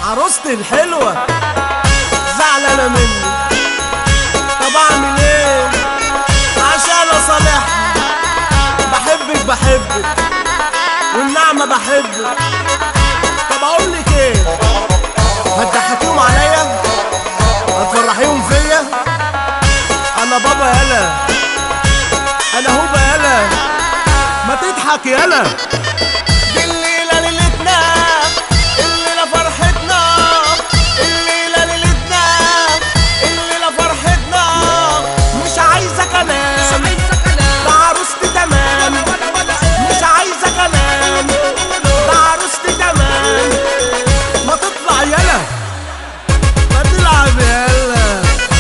عروستي الحلوة زعلانة مني طب اعمل ايه عشان اصالحها بحبك بحبك والنعمة بحبك طب اقول لك ايه هتضحكيهم عليا هتفرحيهم فيا انا بابا يالا انا هوبا يالا ما تضحك يالا دي الليلة ليلتنا الليلة فرحتنا الليلة ليلتنا الليلة فرحتنا مش عايزة كلام ده عروستي تمام مش عايزة كلام ده عروستي تمام ما تطلع يالا ما تلعب يالا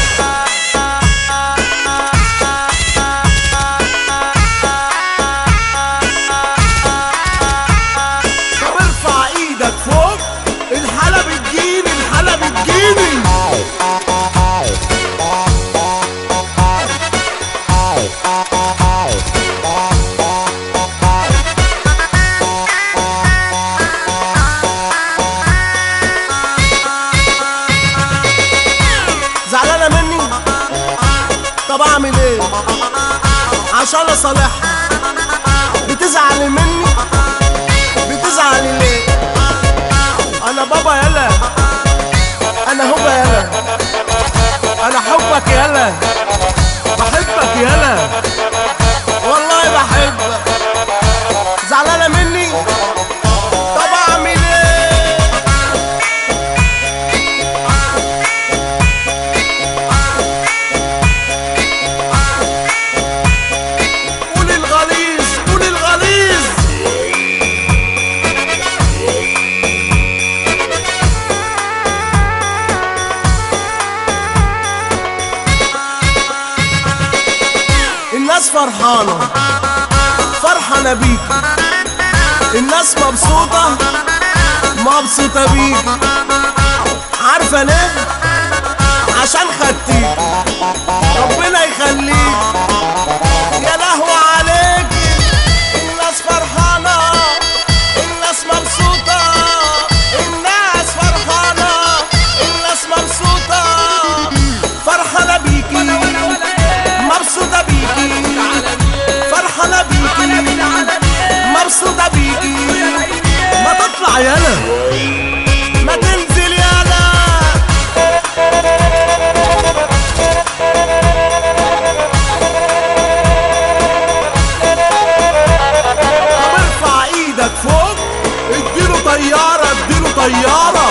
طب ارفع ايدك فوق الحالة بتجيني الحالة بتجيني زعلانة مني طب اعمل ايه عشان اصالحها بتزعل مني بتزعل ليه انا بابا يلا انا هوبا يلا انا حبك يلا بحبك يلا والله بحبك زعلانة مني طب اعمل ايه قول الغليظ قول الغليظ الناس فرحانة فرحانة بيك الناس مبسوطة مبسوطة بيك عارفة ليه؟ عشان خدتيك ربنا يخليك يا لهوي عليك الناس فرحانة الناس مبسوطة الناس فرحانة الناس مبسوطة فرحانة بيكي مبسوطة بيكي فرحانة بيكي مبسوطة بيكي ما تطلع يالا ما تنزل يالا طب ارفع ايدك فوق اديله طيارة اديله طيارة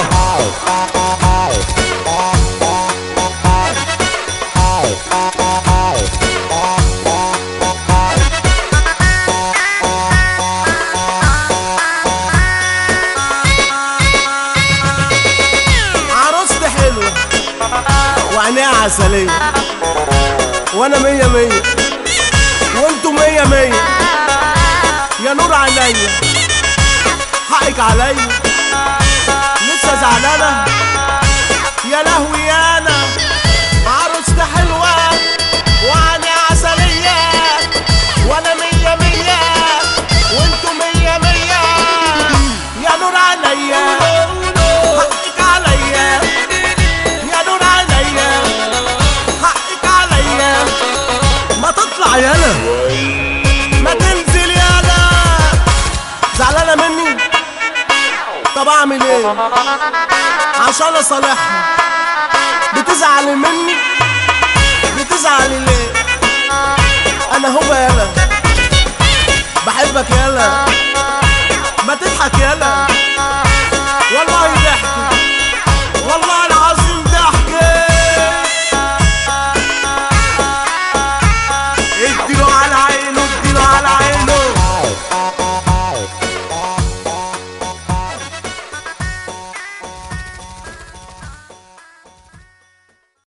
عروستي حلوة وعينيها عسلية وانا مية مية وانتوا مية مية يا نور عينيا حقك عليا لسه زعلانة يا لهوي يا انا عروستي حلوة وعينيها عسلية وانا مية مية وانتوا مية مية يا نور عينيا حقك عليا يا نور عينيا حقك عليا ما تطلع يالا ما تنزل يالا زعلانة مني طب اعمل ايه عشان اصالحها بتزعل مني بتزعل ليه